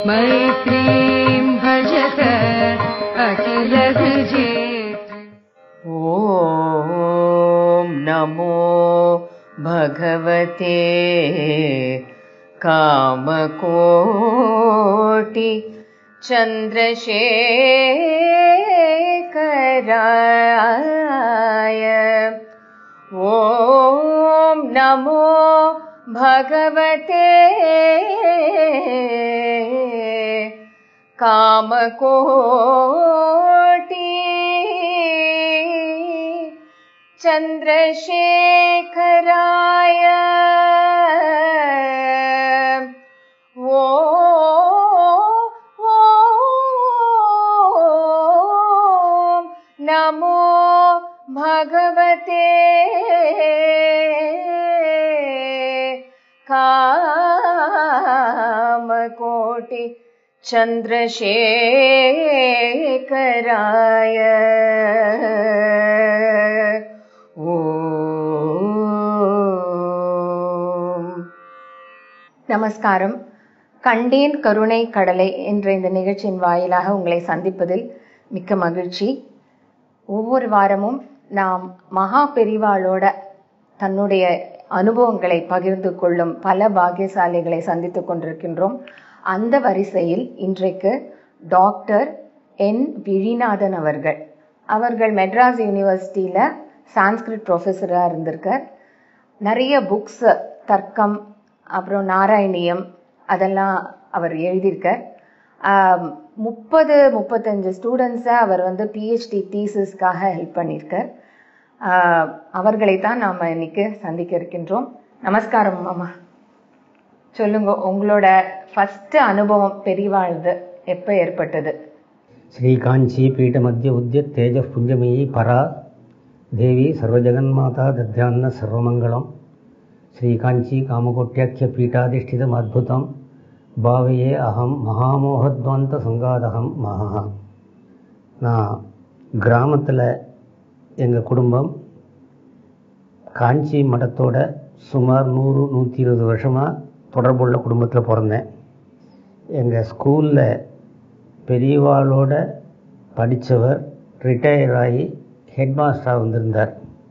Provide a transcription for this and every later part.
मैत्रीं भजत अखिलविजेत्र ॐ नमो भगवते कामकोटि चन्द्रशेखराय ॐ नमो भगवते कामकोटि चन्द्रशेखराय ओ नमो भगवते कामकोटि चन्द्रशेखराय ஓம் நமஸ்காரம் கண்டேன் கருணை கடலை என்ற இந்த நிகழ்ச்சியின் வாயிலாக உங்களை சந்திப்பதில் மிக்க மகிழ்ச்சி ஒவ்வொரு வாரமும் நாம் மகா பெரிவாளோட தன்னுடைய அனுபவங்களை பகிர்ந்து கொள்ளும் பல பாக்கியசாலிகளை சந்தித்துக் கொண்டிருக்கின்றோம் அந்த வரிசையில் இன்றைக்கு டாக்டர் என் விழிநாதன் அவர்கள் அவர்கள் மெட்ராஸ் யூனிவர்சிட்டியில சான்ஸ்கிரிட் ப்ரொஃபஸராக இருந்திருக்கார் நிறைய புக்ஸ் தர்க்கம் அப்புறம் நாராயணியம் அதெல்லாம் அவர் எழுதியிருக்கார் ஆம், முப்பது முப்பத்தஞ்சு ஸ்டூடெண்ட்ஸை அவர் வந்து பிஹெச்டி தீசிஸ்க்காக ஹெல்ப் பண்ணியிருக்கார் ஆஹ், அவர்களை தான் நாம் இன்னைக்கு சந்திக்க இருக்கின்றோம் நமஸ்காரம் மாமா சொல்லுங்க உங்களோட ஃபர்ஸ்ட் அனுபவம் பெரியவாழ்து எப்போ ஏற்பட்டது శ్రీకాంచీ పీఠమధ్య ఉద్య తేజఃపుంజమయీ పరా దేవి సర్వజగన్మాతా దధ్యాన్న సర్వమంగళం శ్రీకాంచీ కామకోట్యాఖ్య పీఠాధిష్ఠితం అద్భుతం భావయే అహం மகாமோகத்வாந்த சங்காதகம் மகா நான் கிராமத்தில் எங்கள் குடும்பம் காஞ்சி மடத்தோட சுமார் நூறு நூற்றி இருபது வருஷமாக தொடர்புள்ள குடும்பத்தில் பிறந்தேன் எங்கள் ஸ்கூலில் பெரியவாளோட படித்தவர் ரிட்டையர் ஆகி ஹெட் மாஸ்டராக வந்திருந்தார்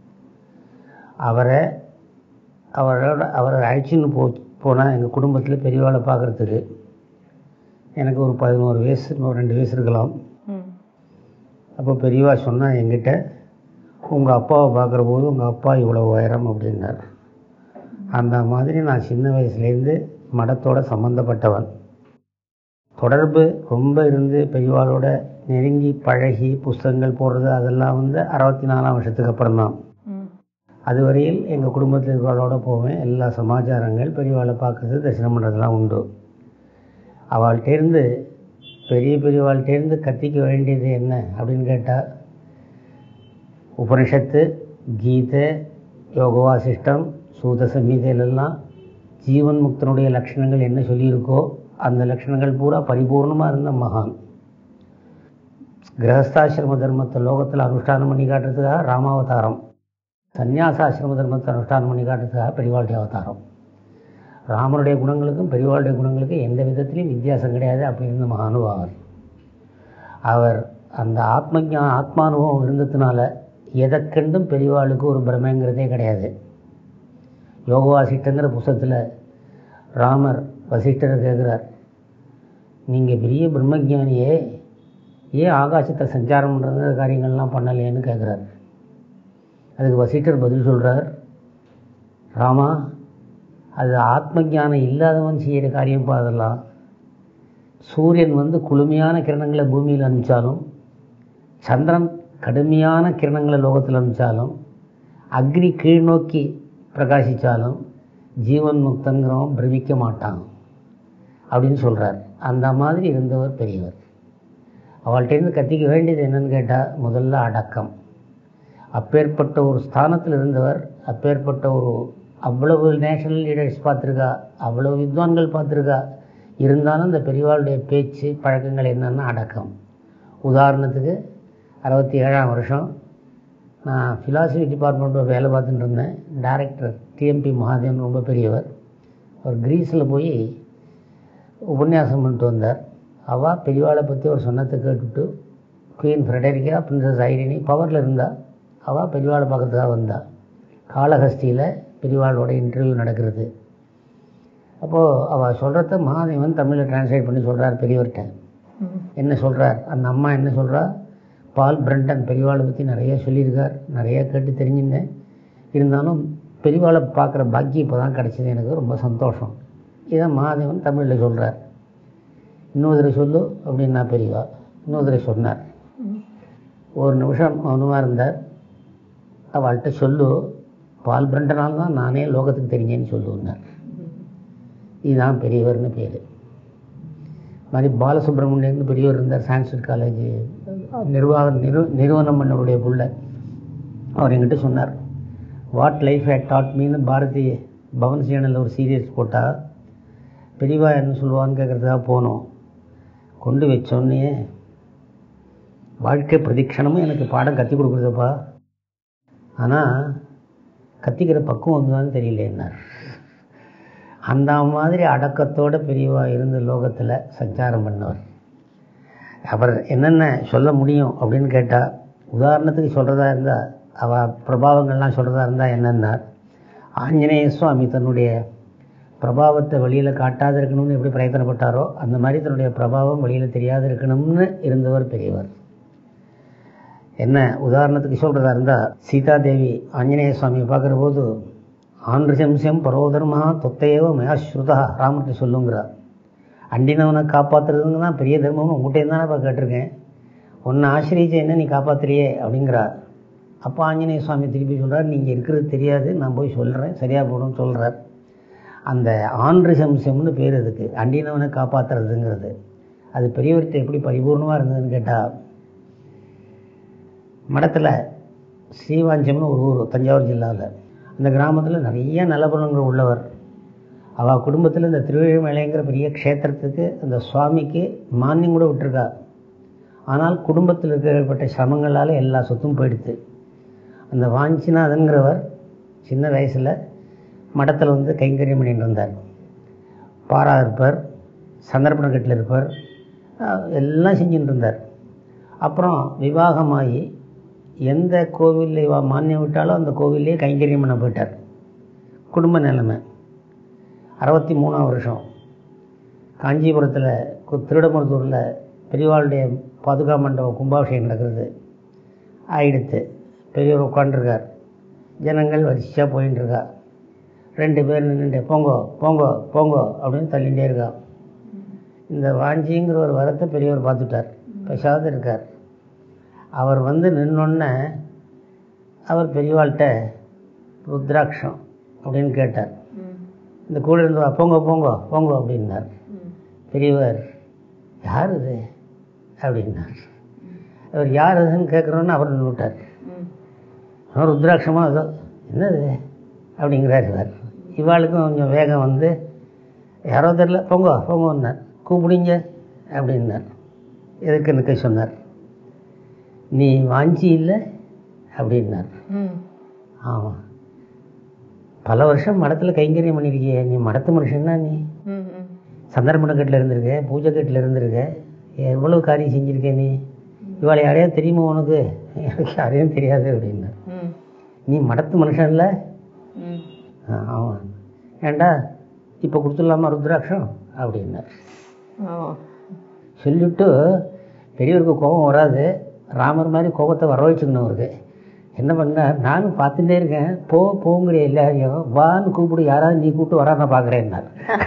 அவரை அவரோட அவரை அழைச்சின்னு போ போனால் எங்கள் குடும்பத்தில் பெரியவாளை பார்க்குறதுக்கு எனக்கு ஒரு பதினோரு வயசு இன்னும் ரெண்டு வயசு இருக்கலாம் ம் அப்போ பெரியவா சொன்னா என்கிட்ட உங்கள் அப்பாவை பார்க்குற போது உங்கள் அப்பா இவ்வளோ உயரம் அப்படின்னார் அந்த மாதிரி நான் சின்ன வயசுலேருந்து மடத்தோட சம்மந்தப்பட்டவன் தொடர்பு ரொம்ப இருந்து பெரியவாளோட நெருங்கி பழகி புஸ்தகங்கள் போடுறது அதெல்லாம் வந்து அறுபத்தி நாலாம் வருஷத்துக்கு அப்புறம் தான் ம் அதுவரையில் எங்கள் குடும்பத்தில் இருக்கிறவளோட போவேன் எல்லா சமாச்சாரங்கள் பெரியவாளை பார்க்குறது தரிசனம் பண்ணுறதுலாம் உண்டு அவள்கிட்டேருந்து பெரிய பெரியவாள்கிட்டேருந்து கத்திக்க வேண்டியது என்ன அப்படின்னு கேட்டால் உபனிஷத்து கீதை யோகவாசிஷ்டம் சூத சம்ஹிதையிலெல்லாம் ஜீவன் முக்தனுடைய லட்சணங்கள் என்ன சொல்லியிருக்கோ அந்த லட்சணங்கள் பூரா பரிபூர்ணமாக இருந்த மகான் கிரகஸ்தாசிரம தர்மத்தை லோகத்தில் அனுஷ்டானம் பண்ணி காட்டுறதுக்காக ராமாவதாரம் சந்நியாசாசிரம தர்மத்தை அனுஷ்டானம் பண்ணி காட்டுறதுக்காக பெரியவாளுடைய அவதாரம் ராமனுடைய குணங்களுக்கும் பெரியவாளுடைய குணங்களுக்கும் எந்த விதத்திலையும் வித்தியாசம் கிடையாது அப்படி இருந்த மகானுபாவர் அவர் அந்த ஆத்மஞா ஆத்மானுபவம் இருந்ததுனால எதற்கெண்டும் பெரியவாளுக்கு ஒரு பிரமைங்கிறதே கிடையாது யோக வாசிட்டங்கிற புஸ்தகத்தில் ராமர் வசிஷ்டரை கேட்குறார் நீங்கள் பெரிய பிரம்மஜானியே ஏன் ஆகாசத்தை சஞ்சாரம் பண்ணுறது காரியங்கள்லாம் பண்ணலையேன்னு கேட்குறாரு அதுக்கு வசிஷ்டர் பதில் சொல்கிறார் ராமா அது ஆத்ம ஞானம் இல்லாதவன் செய்கிற காரியம் அதெல்லாம் சூரியன் வந்து குளுமையான கிரணங்களை பூமியில் அனுப்பிச்சாலும் சந்திரன் கடுமையான கிரணங்களை லோகத்தில் அனுப்பிச்சாலும் அக்னி கீழ் நோக்கி பிரகாசித்தாலும் ஜீவன் முக்தங்கிறவன் பிரமிக்க மாட்டான் அப்படின்னு சொல்கிறார் அந்த மாதிரி இருந்தவர் பெரியவர் அவள்கிட்டேருந்து கத்திக்க வேண்டியது என்னன்னு கேட்டால் முதல்ல அடக்கம் அப்பேற்பட்ட ஒரு ஸ்தானத்தில் இருந்தவர் அப்பேற்பட்ட ஒரு அவ்வளவு நேஷனல் லீடர்ஸ் பார்த்துருக்கா அவ்வளவு வித்வான்கள் பார்த்துருக்கா இருந்தாலும் இந்த பெரியவாளுடைய பேச்சு பழக்கங்கள் என்னென்னா அடக்கம் உதாரணத்துக்கு அறுபத்தி ஏழாம் வருஷம் நான் ஃபிலாசபி டிபார்ட்மெண்ட்டில் வேலை பார்த்துட்டு இருந்தேன் டைரக்டர் டிஎம்பி மகாதேவன் ரொம்ப பெரியவர் அவர் கிரீஸில் போய் உபன்யாசம் பண்ணிட்டு வந்தார் அவள் பெரியவாளை பற்றி ஒரு சொன்னத்தை கேட்டுட்டு குயின் ஃப்ரெடரிக்கா பிரின்சஸ் ஐரினி பவரில் இருந்தா அவள் பெரியவாளை பார்க்கறதுக்காக வந்தா காளஹஸ்தியில் பெரியவாளோட இன்டர்வியூ நடக்கிறது அப்போது அவள் சொல்கிறத மகாதேவன் தமிழில் டிரான்ஸ்லேட் பண்ணி சொல்கிறார் பெரியவர்கிட்ட என்ன சொல்கிறார் அந்த அம்மா என்ன சொல்கிறா பால் பிரண்டன் பெரியவாளை பற்றி நிறைய சொல்லியிருக்கார் நிறைய கேட்டு தெரிஞ்சுட்டேன் இருந்தாலும் பெரியவாளை பார்க்குற பாக்கியம் இப்போ தான் கிடச்சிது எனக்கு ரொம்ப சந்தோஷம் இதை மகாதேவன் தமிழில் சொல்கிறார் இன்னொரு தடவை சொல்லு அப்படின்னா பெரியவா இன்னொரு தடவை சொன்னார் ஒரு நிமிஷம் மௌனமாக இருந்தார் அவள்கிட்ட சொல்லு பால் பிரண்டனால் தான் நானே லோகத்துக்கு தெரிஞ்சேன்னு சொல்லுன்னார் இதுதான் பெரியவர்னு பேர் மாதிரி பாலசுப்ரமணியன் பெரியவர் இருந்தார் சான்ஸ்கிரிட் காலேஜ் நிர்வாக நிறு நிறுவனம் பண்ணவருடைய புள்ள அவர் என்கிட்ட சொன்னார் வாட் லைஃப் ஹேட் டாட் மீன்னு பாரதி பவன் சேனலில் ஒரு சீரியஸ் போட்டால் பெரியவா என்ன சொல்லுவான்னு கேட்குறதுக்காக போனோம் கொண்டு வச்சோன்னே வாழ்க்கை பிரதிக்ஷணமும் எனக்கு பாடம் கற்றுக் கொடுக்குறதுப்பா ஆனால் கத்திக்கிற பக்குவம் வந்துதான்னு தெரியலேன்னார் அந்த மாதிரி அடக்கத்தோட பெரியவா இருந்த லோகத்தில் சஞ்சாரம் பண்ணவர் அவர் என்னென்ன சொல்ல முடியும் அப்படின்னு கேட்டால் உதாரணத்துக்கு சொல்கிறதா இருந்தால் அவள் பிரபாவங்கள்லாம் சொல்கிறதா இருந்தால் என்னன்னார் ஆஞ்சநேய சுவாமி தன்னுடைய பிரபாவத்தை வெளியில் காட்டாது இருக்கணும்னு எப்படி பிரயத்தனப்பட்டாரோ அந்த மாதிரி தன்னுடைய பிரபாவம் வெளியில் தெரியாது இருக்கணும்னு இருந்தவர் பெரியவர் என்ன உதாரணத்துக்கு சொல்கிறதா இருந்தால் சீதாதேவி ஆஞ்சநேய சுவாமியை பார்க்குற போது ஆந்திரசம்சம் பரோதர்மா தொத்தையவ மயாஸ்ருதா ராமர்கிட்ட சொல்லுங்கிறார் அண்டினவனை காப்பாற்றுறதுங்க தான் பெரிய தர்மம்னு உங்கள்கிட்ட தானே இப்போ கேட்டிருக்கேன் உன்னை ஆசிரியச்ச என்ன நீ காப்பாற்றுறியே அப்படிங்கிறார் அப்போ ஆஞ்சநேய சுவாமி திருப்பி சொல்கிறார் நீங்கள் இருக்கிறது தெரியாது நான் போய் சொல்கிறேன் சரியாக போகணும்னு சொல்கிறார் அந்த ஆந்திரசம்சம்னு பேர் அதுக்கு அண்டினவனை காப்பாற்றுறதுங்கிறது அது பெரியவர்கிட்ட எப்படி பரிபூர்ணமாக இருந்ததுன்னு கேட்டால் மடத்தில் ஸ்ரீவாஞ்சம்னு ஒரு ஊர் தஞ்சாவூர் ஜில்லாவில் அந்த கிராமத்தில் நிறைய நலபுணங்கள் உள்ளவர் அவள் குடும்பத்தில் இந்த திருவழிமலைங்கிற பெரிய க்ஷேத்திரத்துக்கு அந்த சுவாமிக்கு மானியம் கூட விட்டுருக்கா ஆனால் குடும்பத்தில் இருக்கிறப்பட்ட சிரமங்களால் எல்லா சொத்தும் போயிடுது அந்த வாஞ்சிநாதன்கிறவர் சின்ன வயசில் மடத்தில் வந்து கைங்கரியம் பண்ணிட்டு வந்தார் பாரா இருப்பார் சந்தர்ப்பணக்கட்டில் இருப்பார் அஹ் எல்லாம் செஞ்சுட்டு இருந்தார் அப்புறம் விவாகமாகி எந்த கோவிலில் இவ மானியம் விட்டாலும் அந்த கோவிலே கைங்கரியம் பண்ண போயிட்டார் குடும்ப நிலைமை அறுபத்தி மூணாம் வருஷம் காஞ்சிபுரத்தில் கு- திருடமருத்தூரில் பெரியவாளுடைய பாதுகா மண்டபம் கும்பாபிஷேகம் நடக்கிறது ஆயிடுத்து பெரியவர் உட்காண்டிருக்கார் ஜனங்கள் வரிசையாக போயின்னு இருக்கா ரெண்டு பேர் நின்றுட்டு போங்கோ போங்கோ போங்கோ அப்படின்னு தள்ளிகிட்டே இருக்கா இந்த வாஞ்சிங்கிற ஒரு வரத்தை பெரியவர் பார்த்துட்டார் பேசாத இருக்கார் அவர் வந்து நின்னொன்னே அவர் பெரியவாள்கிட்ட ருத்ராட்சம் அப்படின்னு கேட்டார் இந்த கூட இருந்து வா போங்க போங்க போங்க அப்படின்னார் பெரியவர் யார் இது அப்படின்னார் அவர் யார் இதுன்னு கேட்குறோன்னு அவர் நின்றுட்டார் அவர் ருத்ராட்சமாக ஏதோ என்னது அப்படிங்கிறார் இவர் இவாளுக்கும் கொஞ்சம் வேகம் வந்து யாரோ தெரில போங்க போங்கன்னார் கூப்பிடுங்க அப்படின்னார் எதுக்கு நிற்க சொன்னார் நீ வாஞ்சி இல்லை அப்படின்னார் ஆமாம் பல வருஷம் மடத்தில் கைங்கரியம் பண்ணியிருக்கியே நீ மடத்து மனுஷன்னா நீ சந்தர்ப்பணக்கட்டில் இருந்திருக்க பூஜை கட்டில் இருந்திருக்க எவ்வளவு காரியம் செஞ்சுருக்க நீ இவாளை யாரையாவது தெரியுமா உனக்கு எனக்கு யாரையும் தெரியாது அப்படின்னார் நீ மடத்து மனுஷன் இல்லை ஆ, ஆமாம் ஏண்டா இப்போ கொடுத்துடலாமா ருத்ராட்சம் அப்படின்னார் சொல்லிவிட்டு பெரியவருக்கு கோபம் வராது ராமர் மாதிரி கோபத்தை வர வச்சுக்கணும் அவருக்கு என்ன பண்ணார் நானும் பார்த்துட்டே இருக்கேன் போ போங்கிற எல்லாரையும் வான்னு கூப்பிடு யாராவது நீ கூப்பிட்டு வரா நான் பார்க்குறேன்னார்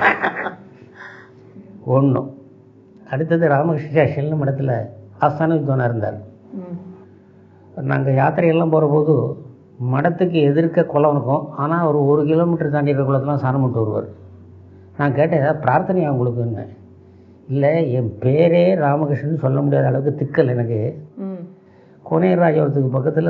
ஒன்றும் அடுத்தது ராமகிருஷ்ண மடத்தில் ஆஸ்தான வித்வானாக இருந்தார் நாங்கள் யாத்திரையெல்லாம் போகிற போது மடத்துக்கு எதிர்க்க குளம் இருக்கும் ஆனால் ஒரு ஒரு கிலோமீட்டர் தாண்டி இருக்கிற குளத்தெலாம் சாணம் விட்டு வருவார் நான் கேட்டேன் ஏதாவது பிரார்த்தனையா உங்களுக்குன்னு இல்லை என் பேரே ராமகிருஷ்ணன் சொல்ல முடியாத அளவுக்கு திக்கல் எனக்கு கோனேராஜபுரத்துக்கு பக்கத்தில்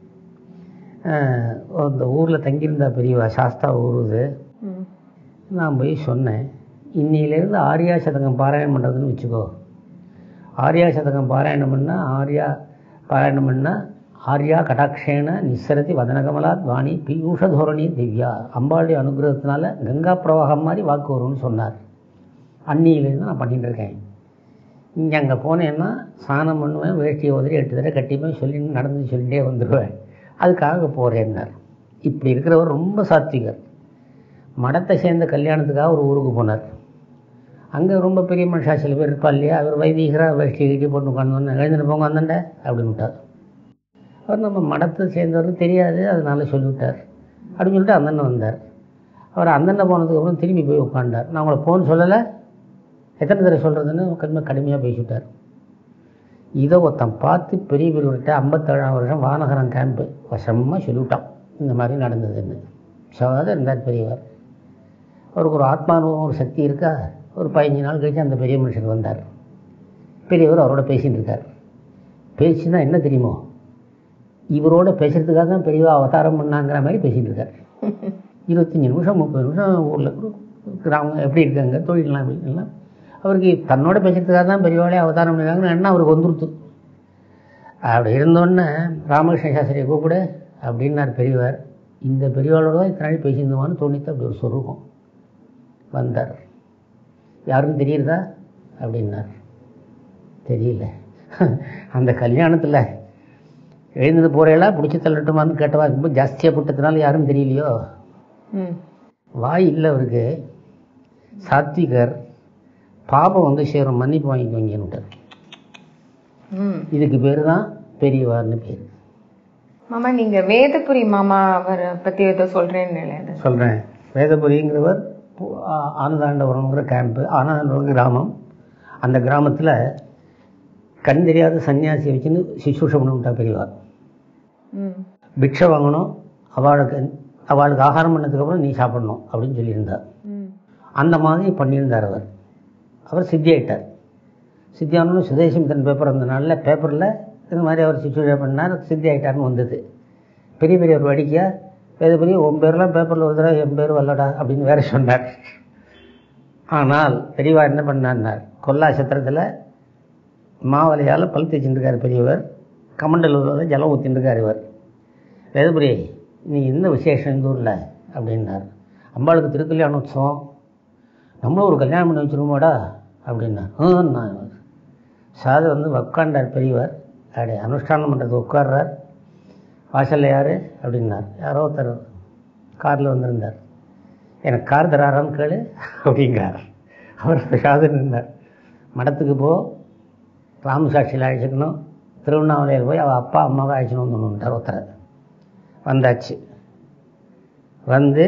அந்த ஊரில் தங்கியிருந்தா பெரியவா சாஸ்தா ஊர் இது நான் போய் சொன்னேன் இன்னிலேருந்து ஆர்யா சதகம் பாராயணம் பண்ணுறதுன்னு வச்சுக்கோ ஆர்யா சதகம் பாராயணம் பண்ணால் ஆர்யா பாராயணம் பண்ணால் ஆர்யா கடாட்சேன நிசரதி வதனகமலாத் வாணி பீயூஷ தோரணி திவ்யா அம்பாளுடைய அனுகிரகத்தினால கங்கா பிரவாகம் மாதிரி வாக்கு வரும்னு சொன்னார் அன்னியிலேருந்து நான் பண்ணிட்டு இருக்கேன் இங்கே அங்கே போனேன்னா சாணம் பண்ணுவேன் வேஷ்டியை உதறி எட்டு தடவை கட்டிப்பேன் சொல்லி நடந்து சொல்லிட்டே வந்துடுவேன் அதுக்காக போகிறேன்னார் இப்படி இருக்கிறவர் ரொம்ப சாத்விகர் மடத்தை சேர்ந்த கல்யாணத்துக்காக ஒரு ஊருக்கு போனார் அங்கே ரொம்ப பெரிய மனுஷா சில பேர் இருப்பா இல்லையா அவர் வைதிகராக வேஷ்டி கட்டி போட்டு உட்காந்து எழுந்துட்டு போங்க வந்தண்ட அப்படின்னு விட்டார் அவர் நம்ம மடத்தை சேர்ந்தவர் தெரியாது அதனால சொல்லிவிட்டார் அப்படின்னு சொல்லிட்டு அந்தண்ணன் வந்தார் அவர் அந்தண்ணன் போனதுக்கப்புறம் திரும்பி போய் உட்காண்டார் நான் உங்களை போன்னு சொல்லலை எத்தனை தடவை சொல்கிறதுன்னு கடுமை கடுமையாக பேசிவிட்டார் இதை ஒருத்தன் பார்த்து பெரிய பெரியவர்கிட்ட ஐம்பத்தேழாம் வருஷம் வானகரம் கேம்ப்பு வசமாக சொல்லிவிட்டான் இந்த மாதிரி நடந்ததுன்னு சவாத இருந்தார் பெரியவர் அவருக்கு ஒரு ஆத்மானுபவம் ஒரு சக்தி இருக்கா ஒரு பதினஞ்சு நாள் கழிச்சு அந்த பெரிய மனுஷன் வந்தார் பெரியவர் அவரோட பேசிகிட்டு இருக்கார் பேசினா என்ன தெரியுமோ இவரோட பேசுறதுக்காக தான் பெரியவா அவதாரம் பண்ணாங்கிற மாதிரி பேசிகிட்டு இருக்கார் இருபத்தஞ்சி நிமிஷம் முப்பது நிமிஷம் ஊரில் கிராமம் எப்படி இருக்காங்க தொழிலாம் எப்படி எல்லாம் அவருக்கு தன்னோட பேசுறதுக்காக தான் பெரியவாளே அவதாரம் பண்ணிருக்காங்கன்னு என்ன அவருக்கு வந்துருத்து அப்படி இருந்தோடனே ராமகிருஷ்ண சாஸ்திரியை கூப்பிடு அப்படின்னார் பெரியவர் இந்த பெரியவாளோட தான் இத்தனை நாள் பேசியிருந்தோமான்னு தோணித்து அப்படி ஒரு சொருக்கம் வந்தார் யாருன்னு தெரியுறதா அப்படின்னார் தெரியல அந்த கல்யாணத்தில் எழுந்தது போகிறேலாம் பிடிச்சி தள்ளட்டுமான்னு கேட்டவா ரொம்ப ஜாஸ்தியாக போட்டதுனால யாரும் தெரியலையோ ம் வாய் இல்லை அவருக்கு சாத்விகர் பாபம் வந்து சேரும் மன்னிப்பு வாங்கிக்கோங்கன்னுட்டார் ம் இதுக்கு பேர் தான் பெரியவார்னு பேர் மாமா நீங்க வேதபுரி மாமா அவரை பத்தி ஏதோ சொல்றேன்னு அது சொல்கிறேன் வேதபுரிங்கிறவர் பு- ஆ- ஆனந்தாண்டவரம்ங்கிற கேம்ப்பு ஆனந்தாண்டவரம் கிராமம் அந்த கிராமத்தில் கண் தெரியாத சன்னியாசியை வச்சுன்னு சிசூஷ பண்ணிவிட்டா பெரியவார் ம் பிக்ஷை வாங்கணும் அவளுக்கு அவளுக்கு ஆகாரம் பண்ணதுக்கப்புறம் நீ சாப்பிடணும் அப்படின்னு சொல்லியிருந்தார் ம் அந்த மாதிரி பண்ணியிருந்தார் அவர் அவர் சித்தியாயிட்டார் சித்தியானு சுதேசமித்தன் பேப்பர் அந்த நாளில் பேப்பரில் இது மாதிரி அவர் சிச்சுவேஷன் பண்ணார் சித்தி ஆயிட்டார்னு வந்தது பெரிய பெரிய ஒரு வடிக்கையா பெரிய பெரிய உன் பேர்லாம் பேப்பரில் வருதுடா என் பேர் வரலடா அப்படின்னு வேற சொன்னார் ஆனால் பெரியவா என்ன பண்ணார்னார் கொல்லா சத்திரத்தில் மாவலையால் பல் தேய்ச்சிட்டு இருக்கார் பெரியவர் கமண்டலூரில் ஜலம் ஊற்றிட்டு இருக்கார் இவர் வேதபுரி நீ என்ன விசேஷம் இந்த ஊரில் அப்படின்னார் அம்பாளுக்கு திருக்கல்யாண உற்சவம் நம்மளும் ஒரு கல்யாணம் பண்ணி வச்சுருவோமாடா அப்படின்னா நான் சாது வந்து உட்காண்டார் பெரியவர் அப்படி அனுஷ்டானம் பண்ணுறது உட்கார்றார் வாசலில் யார் அப்படின்னார் யாரோ ஒருத்தர் காரில் வந்திருந்தார் எனக்கு கார் தராரான்னு கேளு அப்படிங்கிறார் அவர் சாது நின்றார் மடத்துக்கு போ ராமசாட்சியில் அழைச்சிக்கணும் திருவண்ணாமலையில் போய் அவள் அப்பா அம்மாவை அழைச்சின்னு வந்துடணுன்றார் ஒருத்தர் வந்தாச்சு வந்து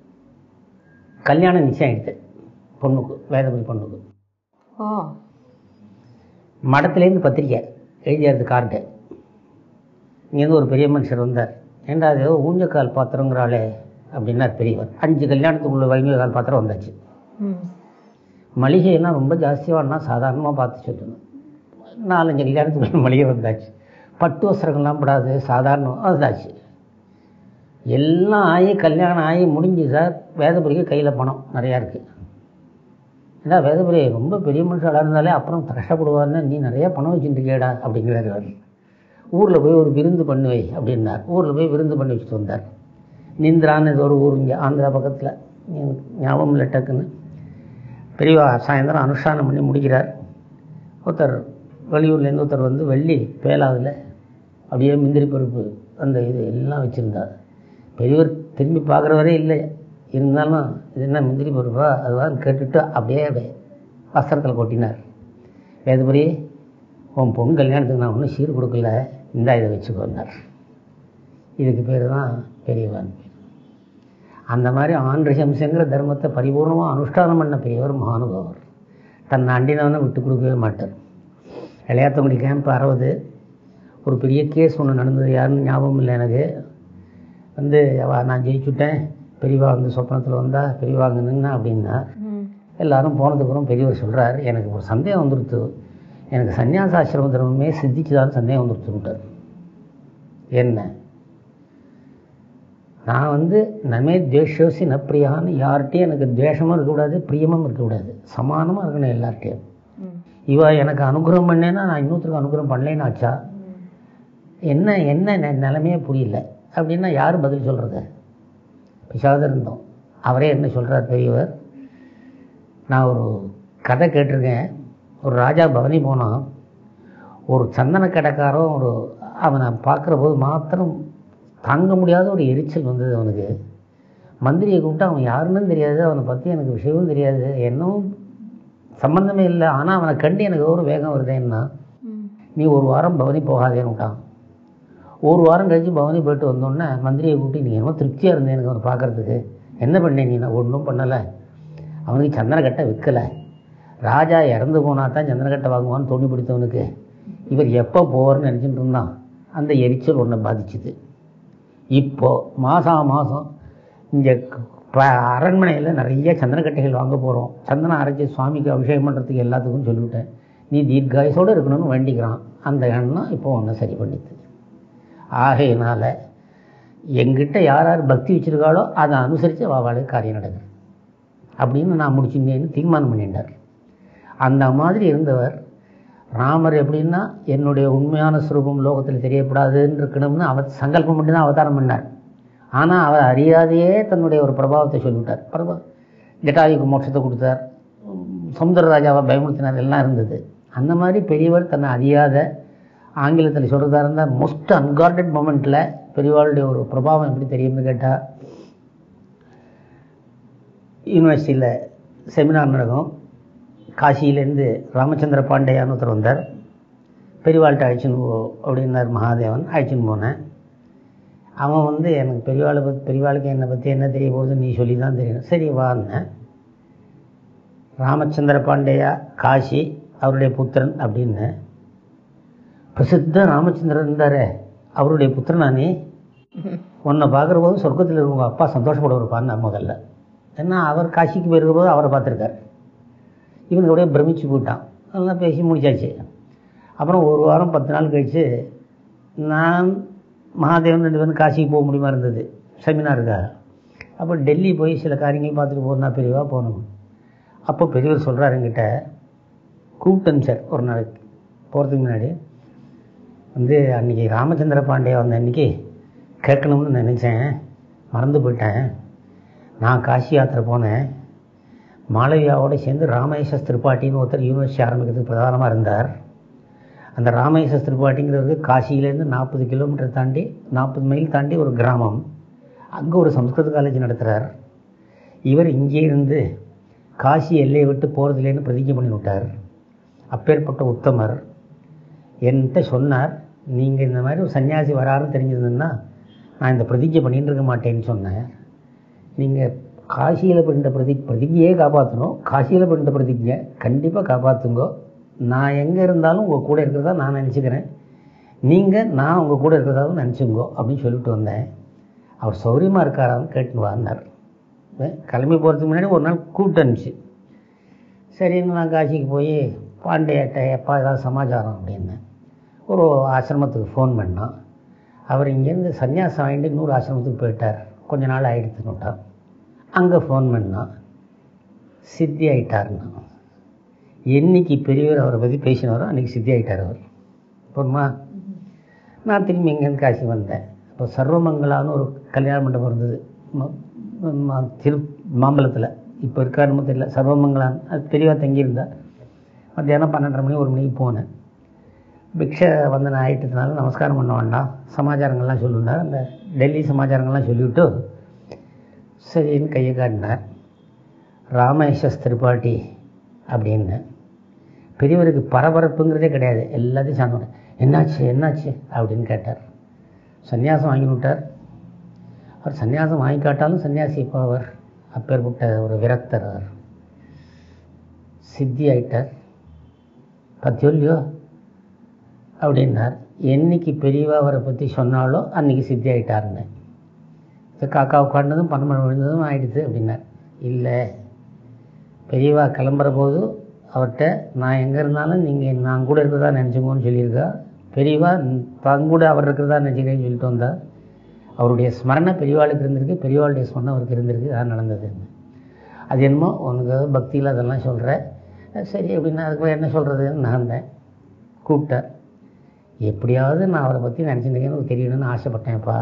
கல்யாணம் நிச்சயம் ஆயிடுது பொண்ணுக்கு வேதபுரி பொண்ணுக்கு ஓ மடத்துலேருந்து பத்திரிக்கை எழுதியாருது கார்டு இங்கேருந்து ஒரு பெரிய மனுஷர் வந்தார் ஏண்டா அது ஏதோ ஊஞ்சக்கால் பாத்திரங்கிறாளே அப்படின்னார் பெரியவர் அஞ்சு கல்யாணத்துக்குள்ள வைங்க கால் பாத்திரம் வந்தாச்சு ம் மளிகையெல்லாம் ரொம்ப ஜாஸ்தியாகனா சாதாரணமாக பார்த்து சொல்லணும் நாலஞ்சு கல்யாணத்துக்குள்ள மளிகை வந்தாச்சு பட்டு வஸ்திரங்கள்லாம் படாது சாதாரணம் வந்தாச்சு எல்லாம் ஆகி கல்யாணம் ஆகி முடிஞ்சு சார் வேதபுரிக்கு கையில் பணம் நிறையா இருக்குது ஏடா வேதபுரி ரொம்ப பெரிய மனுஷாளாக இருந்தாலே அப்புறம் கஷ்டப்படுவார்னு நீ நிறைய பணம் வச்சுட்டுருக்கேடா அப்படிங்கிறாரு அவர் ஊரில் போய் ஒரு விருந்து பண்ணு வை அப்படின்னார் ஊரில் போய் விருந்து பண்ணி வச்சுட்டு வந்தார் நிந்திரான்னு ஏதோ ஒரு ஊர் இங்கே ஆந்திரா பக்கத்தில் எனக்கு ஞாபகம் இல்லை டக்குன்னு பெரியவா சாயந்தரம் அனுஷ்டானம் பண்ணி முடிக்கிறார் ஒருத்தர் வெளியூர்லேருந்து ஒருத்தர் வந்து வெள்ளி பேலாவில் அப்படியே முந்திரி பருப்பு அந்த இது எல்லாம் வச்சுருந்தார் பெரியவர் திரும்பி பார்க்குறவரே இல்லை இருந்தாலும் இது என்ன முந்திரி பருப்பா அதுவான்னு கேட்டுட்டு அப்படியே அப்படியே வஸ்திரத்தில் கொட்டினார் வேதபுரி உன் பொண்ணு கல்யாணத்துக்கு நான் ஒன்றும் சீர் கொடுக்கல இந்தா இதை வச்சுக்கோன்னார் இதுக்கு பேர் தான் பெரியவான் பேர் அந்த மாதிரி ஆண்ரிசம்சங்கிற தர்மத்தை பரிபூர்ணமாக அனுஷ்டானம் பண்ண பெரியவர் மகானுபவர் தன்னை அண்டினவனை விட்டு கொடுக்கவே மாட்டார் இளையாத்தங்குடி கேம்ப் அறுபது ஒரு பெரிய கேஸ் ஒன்று நடந்தது யாருன்னு ஞாபகம் இல்லை எனக்கு வந்து அவ நான் ஜெயிச்சுட்டேன் பெரியவா வந்து சொப்னத்தில் வந்தா பெரியவா அங்கே நின்னா அப்படின்னா ம் எல்லாரும் போனதுக்கப்புறம் பெரியவர் சொல்கிறார் எனக்கு ஒரு சந்தேகம் வந்துருத்து எனக்கு சன்னியாசாசிரம தர்மமே சித்திச்சுதான் சந்தேகம் வந்துருச்சுட்டார் என்ன நான் வந்து நமே துவேஷோசி ந பிரியான்னு யார்கிட்டையும் எனக்கு துவேஷமும் இருக்கக்கூடாது பிரியமும் இருக்கக்கூடாது சமானமாக இருக்கணும் எல்லார்ட்டையும் ம் இவ எனக்கு அனுகிரகம் பண்ணேன்னா நான் இன்னொருத்தருக்கு அனுகிரகம் பண்ணலேன்னு ஆச்சா என்ன என்ன நெ- நிலைமையே புரியல அப்படின்னா யார் பதில் சொல்கிறது பிசாத இருந்தோம் அவரே என்ன சொல்கிறார் பெரியவர் நான் ஒரு கதை கேட்டிருக்கேன் ஒரு ராஜா பவனி போனான் ஒரு சந்தன கடைக்காரன் ஒரு அவனை பார்க்குற போது மாத்திரம் தாங்க முடியாத ஒரு எரிச்சல் வந்தது அவனுக்கு மந்திரியை கூப்பிட்டு அவன் யாருன்னு தெரியாது அவனை பற்றி எனக்கு விஷயமும் தெரியாது என்னவும் சம்மந்தமே இல்லை ஆனால் அவனை கண்டு எனக்கு ஒரு வேகம் வருதேன்னா நீ ஒரு வாரம் பவனி போகாதேன்னுட்டான் ஒரு வாரம் கழிச்சு பவனி போயிட்டு வந்தோடனே மந்திரியை கூப்பிட்டு நீ என்னமோ திருப்தியாக இருந்தேன் எனக்கு அவனை பார்க்கறதுக்கு என்ன பண்ணேன் நீ நான் ஒன்றும் பண்ணலை அவனுக்கு சந்தனக்கட்டை விற்கலை ராஜா இறந்து போனா தான் சந்தனக்கட்டை வாங்குவான்னு தோணி பிடித்தவனுக்கு இவர் எப்போ போவார்னு நினச்சிட்டு இருந்தான் அந்த எரிச்சல் ஒன்றை பாதிச்சுது இப்போ மாதம் மாதம் இங்கே அரண்மனையில் நிறைய சந்தனக்கட்டைகள் வாங்க போகிறோம் சந்தனம் அரைச்சி சுவாமிக்கு அபிஷேகம் பண்ணுறதுக்கு எல்லாத்துக்கும் சொல்லிவிட்டேன் நீ தீர்காயுசோடு இருக்கணும்னு வேண்டிக்கிறான் அந்த எண்ணம் இப்போ ஒன்று சரி பண்ணித்து ஆகையினால எங்கிட்ட யார் யார் பக்தி வச்சிருக்காளோ அதை அனுசரித்து வாவாளுக்கு காரியம் நடக்குது அப்படின்னு நான் முடிச்சுட்டேன்னு தீர்மானம் பண்ணிட்டார் அந்த மாதிரி இருந்தவர் ராமர் எப்படின்னா என்னுடைய உண்மையான ஸ்வரூபம் லோகத்தில் தெரியப்படாதுன்னு இருக்கணும்னு அவர் சங்கல்பம் பண்ணி தான் அவதாரம் பண்ணார் ஆனால் அவர் அறியாதையே தன்னுடைய ஒரு பிரபாவத்தை சொல்லிவிட்டார் பிரபா ஜட்டாயுக்கு மோட்சத்தை கொடுத்தார் சமுத்திர ராஜாவை பயமுறுத்தினார் எல்லாம் இருந்தது அந்த மாதிரி பெரியவர் தன்னை அறியாத ஆங்கிலத்தில் சொல்கிறதா இருந்தால் மோஸ்ட் அன்கார்டட் மொமெண்ட்டில் பெரியவாளுடைய ஒரு பிரபாவம் எப்படி தெரியும்னு கேட்டால் யூனிவர்சிட்டியில் செமினார் நடக்கும் காசியிலேருந்து ராமச்சந்திர பாண்டியான்னு ஒருத்தர் வந்தார் பெரியவாள்கிட்ட அழைச்சின்னு போ அப்படின்னார் மகாதேவன் அழைச்சின்னு போனேன் அவன் வந்து எனக்கு பெரியவாளை பற்றி பெரியவாளுக்கு என்னை பற்றி என்ன தெரிய போகுது நீ சொல்லி தான் தெரியணும் சரி வான்னேன் ராமச்சந்திர பாண்டியா காசி அவருடைய புத்திரன் அப்படின்னு பிரசித்த ராமச்சந்திரன் இருந்தாரே அவருடைய புத்திரனா நீ உன்னை பார்க்குற போது சொர்க்கத்தில் இருக்கவங்க அப்பா சந்தோஷப்படுவார்ப்பான்னு முதல்ல ஏன்னா அவர் காசிக்கு போயிருக்கிற போது அவரை பார்த்துருக்காரு இவனுக்கு அப்படியே பிரமிச்சு போயிட்டான் அதெல்லாம் பேசி முடிச்சாச்சு அப்புறம் ஒரு வாரம் பத்து நாள் கழித்து நான் மகாதேவன் ரெண்டு பேரும் காசிக்கு போக முடியுமா இருந்தது செமினாருக்காக அப்போ டெல்லி போய் சில காரியங்கள் பார்த்துட்டு போனா பெரியவா போகணும் அப்போ பெரியவர் சொல்கிறார் என்கிட்ட கூப்பிட்டேன் சார் ஒரு நாளைக்கு போகிறதுக்கு முன்னாடி வந்து அன்றைக்கி ராமச்சந்திர பாண்டியா வந்த அன்றைக்கி கேட்கணும்னு நினச்சேன் மறந்து போயிட்டேன் நான் காசி யாத்திரை போனேன் மாளவியாவோடு சேர்ந்து ராமேஷஸ் திரிபாட்டின்னு ஒருத்தர் யூனிவர்சிட்டி ஆரம்பிக்கிறதுக்கு பிரதானமாக இருந்தார் அந்த ராமேஷஸ் திரிபாட்டிங்கிறதுக்கு காசியிலேருந்து நாற்பது கிலோமீட்டர் தாண்டி நாற்பது மைல் தாண்டி ஒரு கிராமம் அங்கே ஒரு சம்ஸ்கிருத காலேஜ் நடத்துகிறார் இவர் இங்கே இருந்து காசி எல்லையை விட்டு போகிறதுலேன்னு பிரதிஜை பண்ணி விட்டார் அப்பேற்பட்ட உத்தமர் என்கிட்ட சொன்னார் நீங்கள் இந்த மாதிரி ஒரு சன்னியாசி வராருன்னு தெரிஞ்சதுன்னா நான் இந்த பிரதிஜை பண்ணிட்டு இருக்க மாட்டேன்னு சொன்னேன் நீங்கள் காசியில் பண்ணிட்ட பிரதி பிரதிஜையே காப்பாற்றணும் காசியில் பண்ணிட்ட பிரதிஜை கண்டிப்பாக காப்பாற்றுங்கோ நான் எங்கே இருந்தாலும் உங்கள் கூட இருக்கிறதா நான் நினச்சிக்கிறேன் நீங்கள் நான் உங்கள் கூட இருக்கிறதாவும் நினச்சிங்கோ அப்படின்னு சொல்லிட்டு வந்தேன் அவர் சௌரியமாக இருக்காரான்னு கேட்டுன்னு வாங்கினார் கிளம்பி போகிறதுக்கு முன்னாடி ஒரு நாள் கூப்பிட்டு அனுப்பிச்சு சரின்னு நான் காசிக்கு போய் பாண்டியட்ட எப்பா ஏதாவது சமாச்சாரம் அப்படின்னேன் ஒரு ஆசிரமத்துக்கு ஃபோன் பண்ணான் அவர் இங்கேருந்து சன்னியாசம் வாங்கிட்டு இன்னொரு ஆசிரமத்துக்கு போயிட்டார் கொஞ்ச நாள் ஆகிடுத்துன்னுட்டான் அங்கே ஃபோன் பண்ணான் சித்தி ஆயிட்டார்னா என்னைக்கு பெரியவர் அவரை பற்றி பேசினாரோ அன்றைக்கி சித்தி ஆயிட்டார் அவர் போதுமா நான் திரும்பி இங்கேருந்து காசி வந்தேன் அப்போ சர்வமங்கலான்னு ஒரு கல்யாண மண்டபம் இருந்தது ம- ம- திரு மாம்பலத்தில் இப்போ இருக்காருன்னு தெரியல சர்வமங்கலான் அது பெரியவா தங்கியிருந்தா மத்தியானம் பன்னெண்டரை மணி ஒரு மணிக்கு போனேன் பிக்ஷை வந்து நான் ஆயிட்டதுனால நமஸ்காரம் பண்ண வேண்டாம் சமாச்சாரங்கள்லாம் சொல்லுனார் அந்த டெல்லி சமாச்சாரங்கள்லாம் சொல்லிவிட்டு சரின்னு கையை காட்டினார் ராமேஷஸ் திரிபாட்டி அப்படின்னு பெரியவருக்கு பரபரப்புங்கிறதே கிடையாது எல்லாத்தையும் சாந்தோட என்னாச்சு என்னாச்சு அப்படின்னு கேட்டார் சன்னியாசம் வாங்கி விட்டார் அவர் சன்னியாசம் வாங்கி காட்டாலும் சன்னியாசி இப்போ அவர் அப்பேற்பட்ட ஒரு விரக்தர் அவர் சித்தி ஆயிட்டார் பத்தியோ இல்லையோ அப்படின்னார் என்னைக்கு பெரியவா அவரை பற்றி சொன்னாலோ அன்னைக்கு சித்தி ஆயிட்டாருன்னு இது காக்கா உட்காண்டதும் பணமழை விழுந்ததும் ஆயிடுது அப்படின்னார் இல்லை பெரியவா கிளம்புற போது அவர்கிட்ட நான் எங்கே இருந்தாலும் நீங்கள் நான் கூட இருக்கிறதா நினச்சிங்கன்னு சொல்லியிருக்கா பெரியவா தான் கூட அவர் இருக்கிறதா நினச்சிக்கிறேன்னு சொல்லிட்டு வந்தா அவருடைய ஸ்மரணை பெரியவாளுக்கு இருந்திருக்கு பெரியவாளுடைய ஸ்மரணை அவருக்கு இருந்திருக்கு அதான் நடந்தது அது என்னமோ உனக்கு பக்தியில் அதெல்லாம் சொல்கிற சரி அப்படின்னா அதுக்கு என்ன சொல்கிறதுன்னு நான் இருந்தேன் கூப்பிட்டார் எப்படியாவது நான் அவரை பற்றி நினச்சிருக்கேன்னு எனக்கு தெரியணும்னு ஆசைப்பட்டேன்ப்பா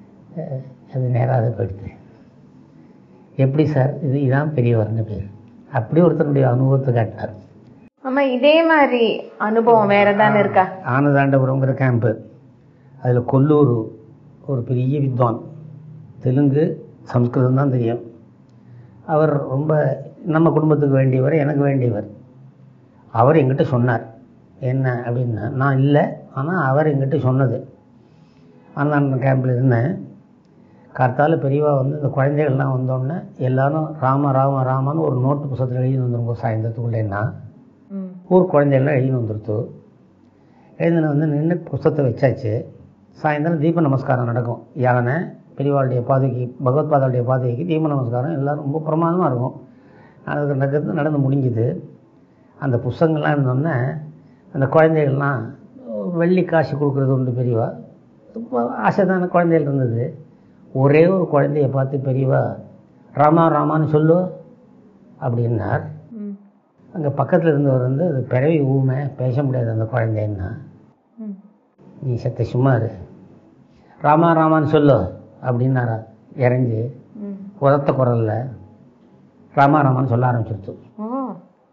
அஹ் அது நேராக போயிடுது எப்படி சார் இது இதான் பெரியவர்னு பேர் அப்படி ஒருத்தருடைய அனுபவத்தை காட்டினார் மாமா இதே மாதிரி அனுபவம் வேற தானே இருக்கா ஆனதாண்டபுரங்கிற கேம்ப்பு அதில் கொல்லூர் ஒரு பெரிய வித்வான் தெலுங்கு சம்ஸ்கிருதம் தான் தெரியும் அவர் ரொம்ப நம்ம குடும்பத்துக்கு வேண்டியவர் எனக்கு வேண்டியவர் அவர் எங்கிட்ட சொன்னார் என்ன அப்படின்னா நான் இல்லை ஆனால் அவர் எங்கிட்ட சொன்னது ஆனந்தாண்டம் கேம்பில் இருந்தேன் கார்த்தால பெரியவா வந்து இந்த குழந்தைகள்லாம் வந்தோடனே எல்லாரும் ராம ராம ராமன்னு ஒரு நோட்டு புத்தகத்தில் எழுதி வந்துருங்க சாயந்தரத்துக்குள்ளேன்னா ம் ஊர் குழந்தைகள்லாம் எழுதி வந்துருத்து எழுதின வந்து நின்று புஸ்தகத்தை வச்சாச்சு சாயந்தரம் தீப நமஸ்காரம் நடக்கும் யானை பெரியவாளுடைய பாதைக்கு பகவத் பாதாளுடைய பாதைக்கு தீப நமஸ்காரம் எல்லோரும் ரொம்ப பிரமாதமாக இருக்கும் அதுக்கு நடக்கிறது நடந்து முடிஞ்சுது அந்த புஸ்தகங்கள்லாம் இருந்தோடனே அந்த குழந்தைகள்லாம் வெள்ளி காசு கொடுக்குறது உண்டு பெரியவா ரொம்ப ஆசைதான குழந்தைகள் இருந்தது ஒரே ஒரு குழந்தைய பார்த்து பெரியவா ராமா ராமான்னு சொல்லு அப்படின்னார் ம் அங்கே பக்கத்தில் இருந்தவர் வந்து அது பிறவி ஊமை பேச முடியாது அந்த குழந்தைன்னா ம் நீ செத்த சும்மா இரு ராமா ராமான்னு சொல்லு அப்படின்னாரா இறங்கி ம் உரத்த குரல்ல ராமா ராமான்னு சொல்ல ஆரம்பிச்சிருச்சு ஓ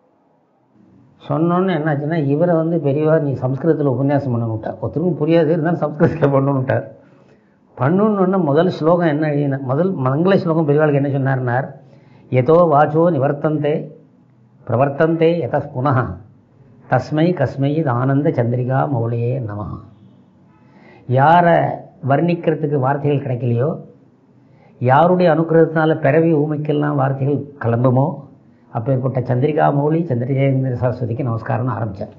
சொன்னோன்னு என்னாச்சுன்னா இவரை வந்து பெரியவா நீ சம்ஸ்கிருதத்தில் உபன்யாசம் பண்ணணும் விட்டார் ஒருத்தருக்கும் புரியாது இருந்தாலும் சம்ஸ்கிருதத்தில் பண்ணணும் விட்டார் பண்ணணுன்னு முதல் ஸ்லோகம் என்ன எழுதின முதல் மங்கள ஸ்லோகம் பெரியவாளுக்கு என்ன சொன்னார்னார் எதோ வாச்சோ நிவர்த்தந்தே பிரவர்த்தந்தே எத புனः தஸ்மை கஸ்மை இது ஆனந்த சந்திரிகா மௌலியே நமஹ யாரை வர்ணிக்கிறதுக்கு வார்த்தைகள் கிடைக்கலையோ யாருடைய அனுகிரகத்தினால பிறவி ஊமைக்கெல்லாம் வார்த்தைகள் கிளம்புமோ அப்பேற்பட்ட சந்திரிகா மௌலி சந்திரஜேந்திர சரஸ்வதிக்கு நமஸ்காரம்னு ஆரம்பித்தார்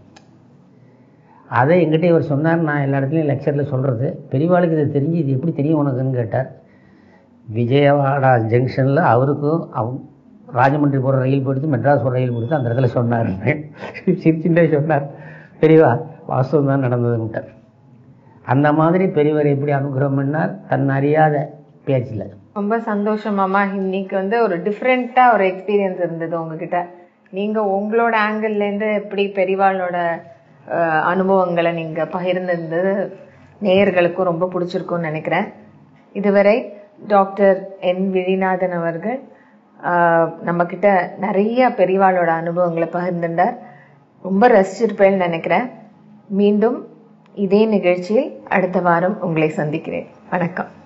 அதை எங்கிட்ட இவர் சொன்னார் நான் எல்லா இடத்துலையும் லெக்சரில் சொல்கிறது பெரியவாளுக்கு இது தெரிஞ்சு இது எப்படி தெரியும் உனக்குன்னு கேட்டார் விஜயவாடா ஜங்ஷனில் அவருக்கும் அவ ராஜமன்றி போகிற ரயில் போயிடுத்து மெட்ராஸ் போகிற ரயில் போயிடுத்து அந்த இடத்துல சொன்னார் சிரிச்சுட்டே சொன்னார் பெரியவா வாஸ்தவம் தான் நடந்ததுன்ட்டார் அந்த மாதிரி பெரியவர் எப்படி அனுகிரகம் பண்ணார் தன் அறியாத பேச்சில் ரொம்ப சந்தோஷம் மாமா இன்னைக்கு வந்து ஒரு டிஃப்ரெண்டா ஒரு எக்ஸ்பீரியன்ஸ் இருந்தது உங்ககிட்ட நீங்க உங்களோட ஆங்கிள் இருந்து எப்படி பெரியவாளோட அஹ், அனுபவங்களை நீங்க பகிர்ந்திருந்தது நேயர்களுக்கும் ரொம்ப பிடிச்சிருக்கும்னு நினைக்கிறேன் இதுவரை டாக்டர் என் விழிநாதன் அவர்கள் ஆஹ், நம்ம கிட்ட நிறைய பெரியவாளோட அனுபவங்களை பகிர்ந்துட்டார் ரொம்ப ரசிச்சிருப்பேன்னு நினைக்கிறேன் மீண்டும் இதே நிகழ்ச்சியில் அடுத்த வாரம் உங்களை சந்திக்கிறேன் வணக்கம்